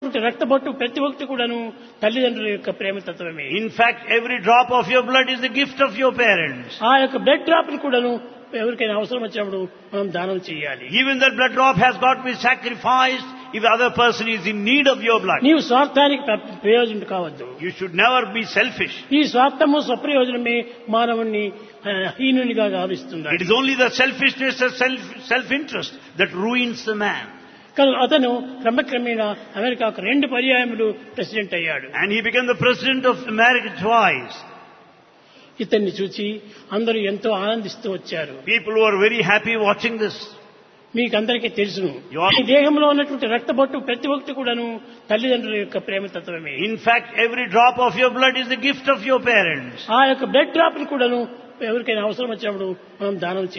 రక్తబొట్టు ప్రతి ఒక్కటి కూడాను తల్లిదండ్రుల యొక్క ప్రేమతత్వమే In fact, every drop of your blood is the gift of your parents. ఆ యొక్క బ్లడ్ డ్రాప్ ని కూడాను ఎవరికైనా అవసరం వచ్చినప్పుడు మనం దానం చేయాలి Even that blood drop has got to be sacrificed if the other person is in need of your blood. నీవు స్వార్థానికి ప్ర- ప్రయోజనం కావద్దు You should never be selfish. ఈ స్వార్థము స్వప్రయోజనమే మానవుణ్ణి ఆ, హీనునిగా గావిస్తుంది It is only the selfishness and self, self-interest that ruins the man. కనుక అతను క్రమక్రమేణా అమెరికాకు రెండు పర్యాయములు ప్రెసిడెంట్ అయ్యాడు And he became the president of America twice. ఇతన్ని చూచి అందరూ ఎంతో ఆనందిస్తూ వచ్చారు People were very happy watching this. మీకందరికీ తెలుసును You are- ఈ దేహంలో ఉన్నటువంటి రక్తబొట్టు ప్రతి ఒక్కటి కూడాను తల్లిదండ్రుల యొక్క ప్రేమతత్వమే In fact, every drop of your blood is the gift of your parents. ఆ యొక్క బ్లడ్ డ్రాప్ ని కూడాను ఎవరికైనా అవసరం వచ్చినప్పుడు మనం దానం